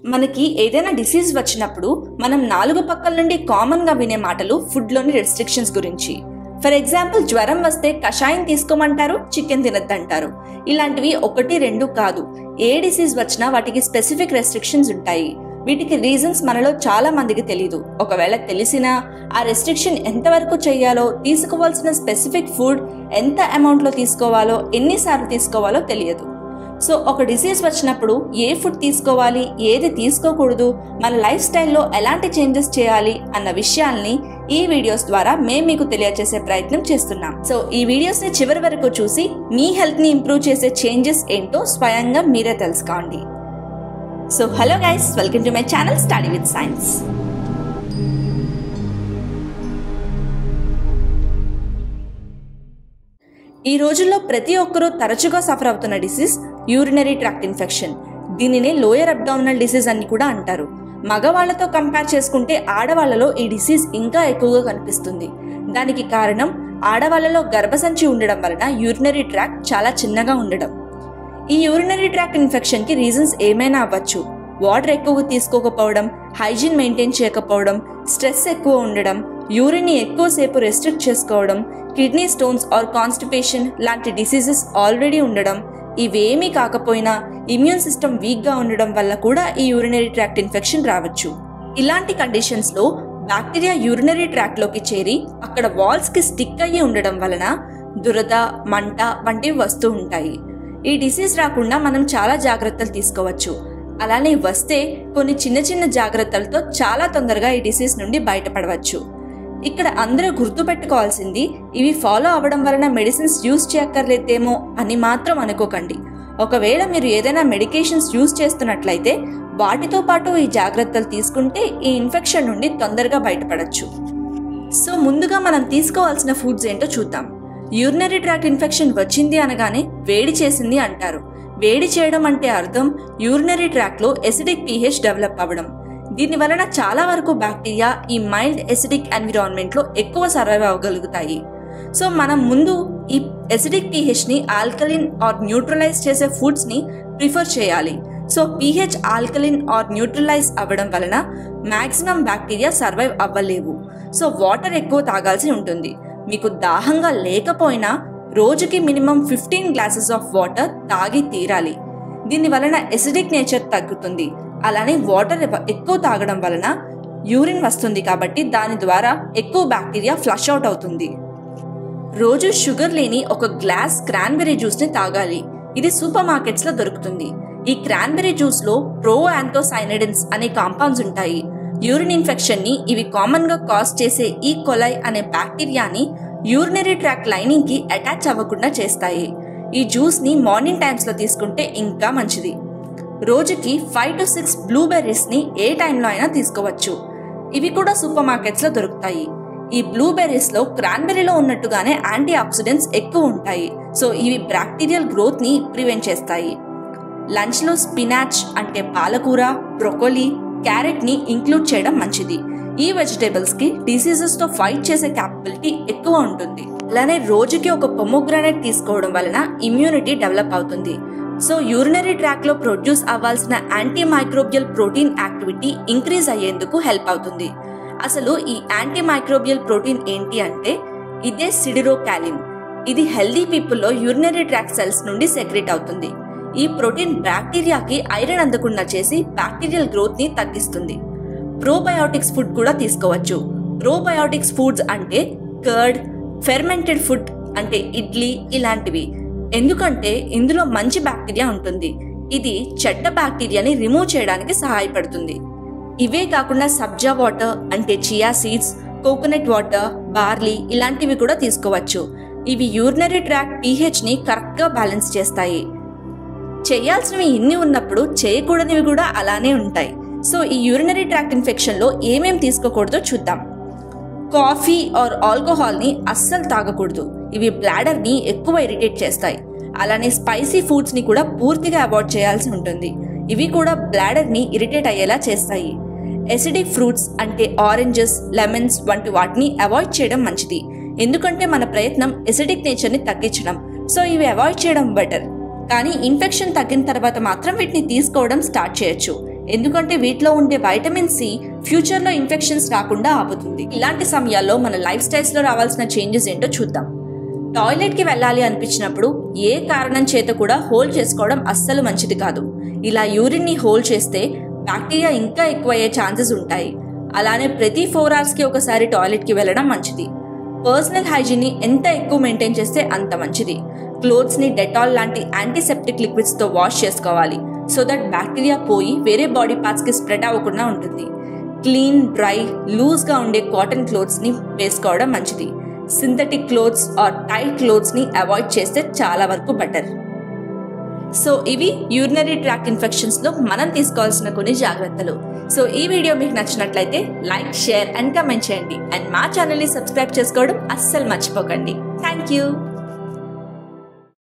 మనకి ఏదైనా డిసీజ్ వచ్చినప్పుడు మనం నాలుగు పక్కల నుండి కామన్గా వినే మాటలు ఫుడ్లోని రెస్ట్రిక్షన్స్ గురించి ఫర్ ఎగ్జాంపుల్ జ్వరం వస్తే కషాయం తీసుకోమంటారు చికెన్ తినద్దంటారు ఇలాంటివి ఒకటి రెండు కాదు ఏ డిసీజ్ వచ్చినా వాటికి స్పెసిఫిక్ రెస్ట్రిక్షన్స్ ఉంటాయి వీటికి రీజన్స్ మనలో చాలా మందికి తెలియదు ఒకవేళ తెలిసినా ఆ రెస్ట్రిక్షన్ ఎంతవరకు చేయాలో తీసుకోవాల్సిన స్పెసిఫిక్ ఫుడ్ ఎంత అమౌంట్లో తీసుకోవాలో ఎన్నిసార్లు తీసుకోవాలో తెలియదు సో ఒక డిసీజ్ వచ్చినప్పుడు ఏ ఫుడ్ తీసుకోవాలి ఏది తీసుకోకూడదు మన లైఫ్ స్టైల్లో ఎలాంటి చేంజెస్ చేయాలి అన్న విషయాల్ని ఈ వీడియోస్ ద్వారా మేము మీకు తెలియజేసే ప్రయత్నం చేస్తున్నాం సో ఈ వీడియోస్ని చివరి వరకు చూసి మీ హెల్త్ని ఇంప్రూవ్ చేసే చేంజెస్ ఏంటో స్వయంగా మీరే తెలుసుకోండి so hello guys welcome to my channel study with science ఈ రోజుల్లో ప్రతి ఒక్కరూ తరచుగా సఫర్ అవుతున్న డిసీజ్ యూరినరీ ట్రాక్ట్ ఇన్ఫెక్షన్ దీనినే లోయర్ అబ్డామినల్ డిసీజ్ అని కూడా అంటారు మగవాళ్లతో కంపేర్ చేసుకుంటే ఆడవాళ్లలో ఈ డిసీజ్ ఇంకా ఎక్కువగా కనిపిస్తుంది దానికి కారణం ఆడవాళ్లలో గర్భసంచి ఉండడం వలన యూరినరీ ట్రాక్ట్ చాలా చిన్నగా ఉండడం ఈ యూరినరీ ట్రాక్ట్ ఇన్ఫెక్షన్ కి రీజన్స్ ఏమైనా అవ్వచ్చు వాటర్ ఎక్కువ తీసుకోకపోవడం హైజీన్ మెయింటైన్ చేయకపోవడం స్ట్రెస్ ఎక్కువ ఉండడం యూరిన్ని ఎక్కువసేపు రెస్ట్రిక్ట్ చేసుకోవడం కిడ్నీ స్టోన్స్ ఆర్ కాన్స్టిపేషన్ లాంటి డిసీజెస్ ఆల్రెడీ ఉండడం ఇవేమీ కాకపోయినా ఇమ్యూన్ సిస్టమ్ వీక్గా ఉండడం వల్ల కూడా ఈ యూరినరీ ట్రాక్ట్ ఇన్ఫెక్షన్ రావచ్చు ఇలాంటి కండిషన్స్లో బ్యాక్టీరియా యూరినరీ ట్రాక్ట్లోకి చేరి అక్కడ వాల్స్కి స్టిక్ అయ్యి ఉండడం వలన దురద మంట వంటివి వస్తూ ఉంటాయి ఈ డిసీజ్ రాకుండా మనం చాలా జాగ్రత్తలు తీసుకోవచ్చు అలానే వస్తే కొన్ని చిన్న చిన్న జాగ్రత్తలతో చాలా తొందరగా ఈ డిసీజ్ నుండి బయటపడవచ్చు ఇక్కడ అందరూ గుర్తుపెట్టుకోవాల్సింది ఇవి ఫాలో అవ్వడం వలన మెడిసిన్స్ యూజ్ చేయక్కర్లేదేమో అని మాత్రం అనుకోకండి ఒకవేళ మీరు ఏదైనా మెడికేషన్స్ యూజ్ చేస్తున్నట్లయితే వాటితో పాటు ఈ జాగ్రత్తలు తీసుకుంటే ఈ ఇన్ఫెక్షన్ నుండి తొందరగా బయటపడచ్చు సో ముందుగా మనం తీసుకోవాల్సిన ఫుడ్స్ ఏంటో చూద్దాం యూరినరీ ట్రాక్ ఇన్ఫెక్షన్ వచ్చింది అనగానే వేడి చేసింది అంటారు వేడి చేయడం అంటే అర్థం యూరినరీ ట్రాక్లో ఎసిడిక్ పీహెచ్ డెవలప్ అవ్వడం దీని వలన చాలా వరకు బ్యాక్టీరియా ఈ మైల్డ్ ఎసిడిక్ ఎన్విరాన్మెంట్లో ఎక్కువ సర్వైవ్ అవ్వగలుగుతాయి సో మనం ముందు ఈ ఎసిడిక్ పీహెచ్ని ఆల్కలిన్ ఆర్ న్యూట్రలైజ్ చేసే ఫుడ్స్ని ప్రిఫర్ చేయాలి so pH alkaline or neutralise అవ్వడం వలన మ్యాక్సిమం బ్యాక్టీరియా సర్వైవ్ అవ్వలేవు సో వాటర్ ఎక్కువ తాగాల్సి ఉంటుంది మీకు దాహంగా లేకపోయినా రోజుకి minimum fifteen glasses of water తాగి తీరాలి దీని వలన ఎసిడిక్ నేచర్ తగ్గుతుంది అలానే వాటర్ ఎక్కువ తాగడం వలన యూరిన్ వస్తుంది కాబట్టి దాని ద్వారా ఎక్కువ బ్యాక్టీరియా ఫ్లష్ అవుట్ అవుతుంది రోజు షుగర్ లేని ఒక గ్లాస్ క్రాన్బెర్రీ జ్యూస్ని తాగాలి ఇది సూపర్ మార్కెట్స్లో దొరుకుతుంది ఈ క్రాన్బెర్రీ జ్యూస్లో ప్రో యాంథోసైనడిన్స్ అనే కాంపౌండ్స్ ఉంటాయి యూరిన్ ఇన్ఫెక్షన్ని ఇవి కామన్గా కాజ్ చేసే ఈ కొలై అనే బ్యాక్టీరియాని యూరినరీ ట్రాక్ లైనింగ్కి అటాచ్ అవ్వకుండా చేస్తాయి ఈ జ్యూస్ని మార్నింగ్ టైమ్స్లో తీసుకుంటే ఇంకా మంచిది రోజుకి ఫైవ్ టు సిక్స్ బ్లూబెర్రీస్ని ఏ టైంలో అయినా తీసుకోవచ్చు ఇవి కూడా సూపర్ మార్కెట్స్లో దొరుకుతాయి ఈ బ్లూబెర్రీస్లో క్రాన్బెర్రీలో ఉన్నట్టుగానే యాంటీ ఆక్సిడెంట్స్ ఎక్కువ ఉంటాయి సో ఇవి బ్యాక్టీరియల్ గ్రోత్ని ప్రివెంట్ చేస్తాయి లంచ్లో స్పినాచ్ అంటే పాలకూర బ్రొకోలీ క్యారెట్ని ఇంక్లూడ్ చేయడం మంచిది ఈ వెజిటేబుల్స్కి డిసీజెస్తో ఫైట్ చేసే క్యాపబిలిటీ ఎక్కువ ఉంటుంది అలానే రోజుకి ఒక పొమోగ్రానైట్ తీసుకోవడం వలన ఇమ్యూనిటీ డెవలప్ అవుతుంది సో యూరినరీ ట్రాక్లో ప్రొడ్యూస్ అవ్వాల్సిన anti microbial protein activity increase అయ్యేందుకు హెల్ప్ అవుతుంది అసలు ఈ యాంటీ మైక్రోబియల్ ప్రోటీన్ ఏంటి అంటే ఇదే సిడిరోకాలిన్ ఇది హెల్దీ పీపుల్లో యూరినరీ ట్రాక్ సెల్స్ నుండి సెక్రెట్ అవుతుంది ఈ ప్రోటీన్ బ్యాక్టీరియాకి ఐరన్ అందకుండా చేసి బ్యాక్టీరియల్ గ్రోత్ ని తగ్గిస్తుంది ప్రోబయోటిక్స్ ఫుడ్ కూడా తీసుకోవచ్చు ప్రోబయోటిక్స్ ఫుడ్స్ అంటే కర్డ్ ఫెర్మెంటెడ్ ఫుడ్ అంటే ఇడ్లీ ఇలాంటివి ఎందుకంటే ఇందులో మంచి బ్యాక్టీరియా ఉంటుంది ఇది చెడ్డ బ్యాక్టీరియాని రిమూవ్ చేయడానికి సహాయపడుతుంది ఇవే కాకుండా సబ్జా వాటర్ అంటే chia seeds coconut water barley ఇలాంటివి కూడా తీసుకోవచ్చు ఇవి యూరినరీ ట్రాక్ పీహెచ్ని కరెక్ట్గా బ్యాలెన్స్ చేస్తాయి చేయాల్సినవి ఇన్ని ఉన్నప్పుడు చేయకూడనివి కూడా అలానే ఉంటాయి సో ఈ యూరినరీ ట్రాక్ట్ ఇన్ఫెక్షన్లో ఏమేం తీసుకోకూడదో చూద్దాం కాఫీ ఆర్ ఆల్కహాల్ని అస్సలు తాగకూడదు ఇవి బ్లాడర్ని ఎక్కువ ఇరిటేట్ చేస్తాయి అలానే స్పైసీ ఫుడ్స్ని కూడా పూర్తిగా అవాయిడ్ చేయాల్సి ఉంటుంది ఇవి కూడా బ్లాడర్ని ఇరిటేట్ అయ్యేలా చేస్తాయి ఎసిడిక్ ఫ్రూట్స్ అంటే ఆరెంజెస్ లెమన్స్ వంటి వాటిని అవాయిడ్ చేయడం మంచిది ఎందుకంటే మన ప్రయత్నం ఎసిడిక్ నేచర్ని తగ్గించడం సో ఇవి అవాయిడ్ చేయడం బెటర్ కానీ ఇన్ఫెక్షన్ తగ్గిన తర్వాత మాత్రం వీటిని తీసుకోవడం స్టార్ట్ చేయొచ్చు ఎందుకంటే వీటిలో ఉండే వైటమిన్ సి ఫ్యూచర్లో ఇన్ఫెక్షన్స్ రాకుండా ఆపుతుంది ఇలాంటి సమయాల్లో మన లైఫ్ స్టైల్స్లో రావాల్సిన చేంజెస్ ఏంటో చూద్దాం టాయిలెట్కి వెళ్ళాలి అనిపించినప్పుడు ఏ కారణం చేత కూడా హోల్డ్ చేసుకోవడం అస్సలు మంచిది కాదు ఇలా యూరిన్ని హోల్డ్ చేస్తే బ్యాక్టీరియా ఇంకా ఎక్కువయ్యే ఛాన్సెస్ ఉంటాయి అలానే ప్రతి ఫోర్ అవర్స్కి ఒకసారి టాయిలెట్కి వెళ్ళడం మంచిది పర్సనల్ హైజీన్ని ఎంత ఎక్కువ మెయింటైన్ చేస్తే అంత మంచిది క్లోత్స్ని డెటాల్ లాంటి యాంటీసెప్టిక్ లిక్విడ్స్తో వాష్ చేసుకోవాలి సో దట్ బ్యాక్టీరియా పోయి వేరే బాడీ పార్ట్స్కి స్ప్రెడ్ అవ్వకుండా ఉంటుంది క్లీన్ డ్రై లూజ్గా ఉండే కాటన్ క్లోత్స్ని వేసుకోవడం మంచిది సింథటిక్ క్లోత్స్ ఆర్ టైట్ క్లోత్స్ని అవాయిడ్ చేస్తే చాలా వరకు బెటర్ సో ఇవి యూరినరీ ట్రాక్ ఇన్ఫెక్షన్స్లో మనం తీసుకోవాల్సిన కొన్ని జాగ్రత్తలు సో ఈ వీడియో మీకు నచ్చినట్లయితే లైక్ షేర్ అండ్ కమెంట్ చేయండి అండ్ మా ఛానల్ని సబ్స్క్రైబ్ చేసుకోవడం అస్సలు మర్చిపోకండి థ్యాంక్ యూ